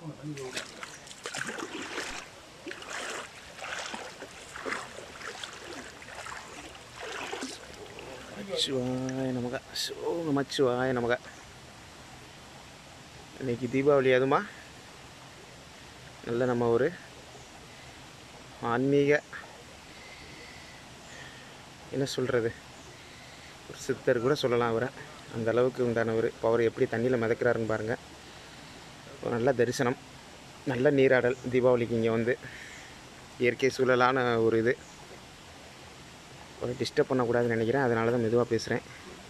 சிவாய நமக சோ நமச்சிவாய நமக இன்னைக்கு தீபாவளி அதுமா நல்ல நம்ம ஒரு ஆன்மீக என்ன சொல்கிறது ஒரு சித்தர் கூட சொல்லலாம் அவரை அந்த அளவுக்கு உண்டானவர் இப்போ அவர் எப்படி தண்ணியில் மிதக்கிறாருன்னு பாருங்கள் ஒரு நல்ல தரிசனம் நல்ல நீராடல் தீபாவளிக்கு இங்கே வந்து இயற்கை சூழலான ஒரு இது ஒரு டிஸ்டர்ப் பண்ணக்கூடாதுன்னு நினைக்கிறேன் அதனால தான் மெதுவாக பேசுகிறேன்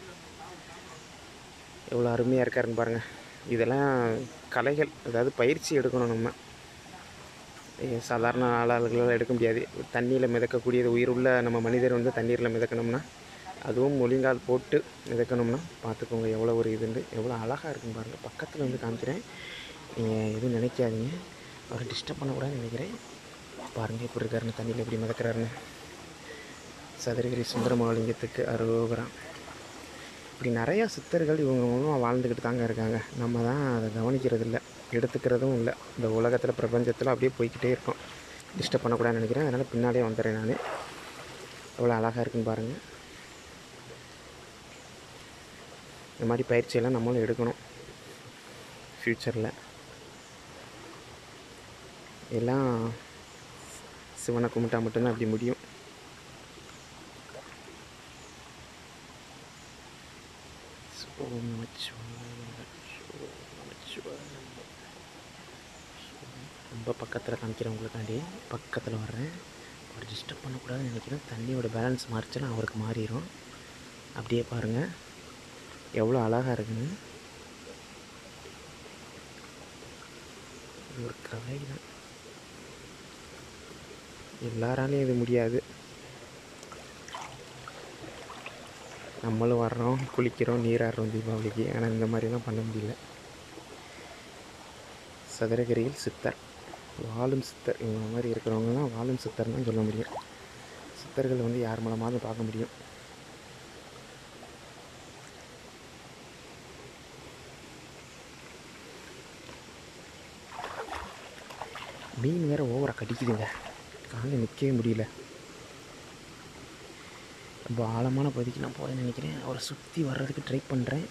எவ்வளோ அருமையாக இருக்காருன்னு பாருங்கள் இதெல்லாம் கலைகள் அதாவது பயிற்சி எடுக்கணும் நம்ம ஏ, சாதாரண ஆளாளர்களால் எடுக்க முடியாது தண்ணியில் மிதக்கக்கூடியது உயிருள்ள நம்ம மனிதர் வந்து தண்ணீரில் மிதக்கணும்னா அதுவும் ஒழுங்கால் போட்டு மிதக்கணும்னா பார்த்துக்கோங்க எவ்வளோ ஒரு இதுண்டு எவ்வளோ அழகாக இருக்குன்னு பாருங்கள் பக்கத்தில் வந்து காமிக்கிறேன் நீங்கள் எதுவும் நினைக்காதீங்க அவரை டிஸ்டர்ப் பண்ணக்கூடாதுன்னு நினைக்கிறேன் பாருங்கள் எப்படி இருக்காருன்னு தண்ணியில் எப்படி மிதக்கிறாருன்னு சதுரகிரி சுந்தரமாலிங்கத்துக்கு அரோகரம் இப்படி நிறையா சித்தர்கள் இவங்க மூலமாக வாழ்ந்துக்கிட்டு தாங்க இருக்காங்க நம்ம தான் அதை கவனிக்கிறது இல்லை எடுத்துக்கிறதும் இல்லை இந்த உலகத்தில் பிரபஞ்சத்தில் அப்படியே போய்க்கிட்டே இருக்கோம் டிஸ்டர்ப் பண்ணக்கூடாதுன்னு நினைக்கிறேன் அதனால் பின்னாடியே வந்துடுறேன் நான் எவ்வளோ அழகாக இருக்குன்னு பாருங்கள் இந்த மாதிரி பயிற்சியெல்லாம் நம்மளும் எடுக்கணும் ஃப்யூச்சரில் எல்லாம் சிவனை கும்பிட்டா மட்டும்தான் அப்படி முடியும் ஓம் நமச்சிவாய ஓம் நமச்சிவாய ரொம்ப பக்கத்தில் காமிக்கிறேன் உங்களுக்காண்டி பக்கத்தில் வர்றேன் அவர் டிஸ்டர்ப் பண்ணக்கூடாதுன்னு நினைக்கிறேன் தண்ணியோட பேலன்ஸ் மாறிச்சுன்னா அவருக்கு மாறிடும் அப்படியே பாருங்கள் எவ்வளோ அழகாக இருக்குன்னு இது ஒரு கலை தான் எல்லாராலையும் இது முடியாது நம்மளும் வர்றோம் குளிக்கிறோம் நீராடுறோம் தீபாவளிக்கு ஆனால் இந்த மாதிரிலாம் பண்ண முடியல சதுரகிரியில் சித்தர் வாழும் சித்தர் இவங்க மாதிரி இருக்கிறவங்கலாம் வாழும் சித்தர்னு தான் சொல்ல முடியும் சித்தர்கள் வந்து யார் மூலமாவது பார்க்க முடியும் மீன் வேறு ஓவராக கடிக்குதுங்க காலையில் நிற்கவே முடியல ரொம்ப ஆழமான பகுதிக்கு நான் போகிறேன்னு நினைக்கிறேன் அவரை சுற்றி வர்றதுக்கு ட்ரை பண்ணுறேன்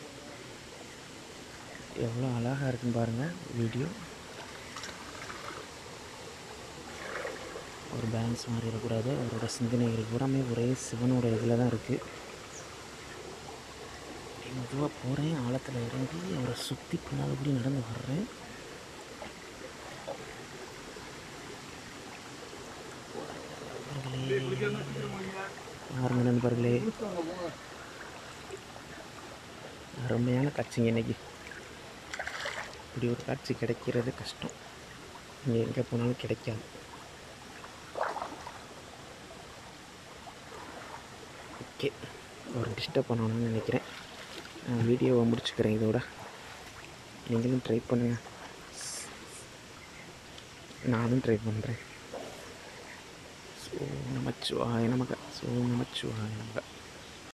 எவ்வளோ அழகாக இருக்குன்னு பாருங்கள் வீடியோ ஒரு பேலன்ஸ் மாறிடக்கூடாது அவரோட சிந்தனைகள் பூராமே ஒரே சிவனோட இதில் தான் இருக்குது மெதுவாக போகிறேன் ஆழத்தில் இறங்கி அவரை சுற்றி பின்னால்படி நடந்து வர்றேன் பாருங்க நண்பர்களே அருமையான காட்சிங்க இன்னைக்கு இப்படி ஒரு காட்சி கிடைக்கிறது கஷ்டம் நீங்கள் எங்கே போனாலும் கிடைக்காது ஓகே ஒரு டிஸ்டர்ப் பண்ணணும்னு நினைக்கிறேன் நான் வீடியோவை முடிச்சுக்கிறேன் இதோட நீங்களும் ட்ரை பண்ணுங்கள் நானும் ட்ரை பண்ணுறேன் ஓம் நமச்சிவாய நமக ஓம் நமச்சிவாய நமக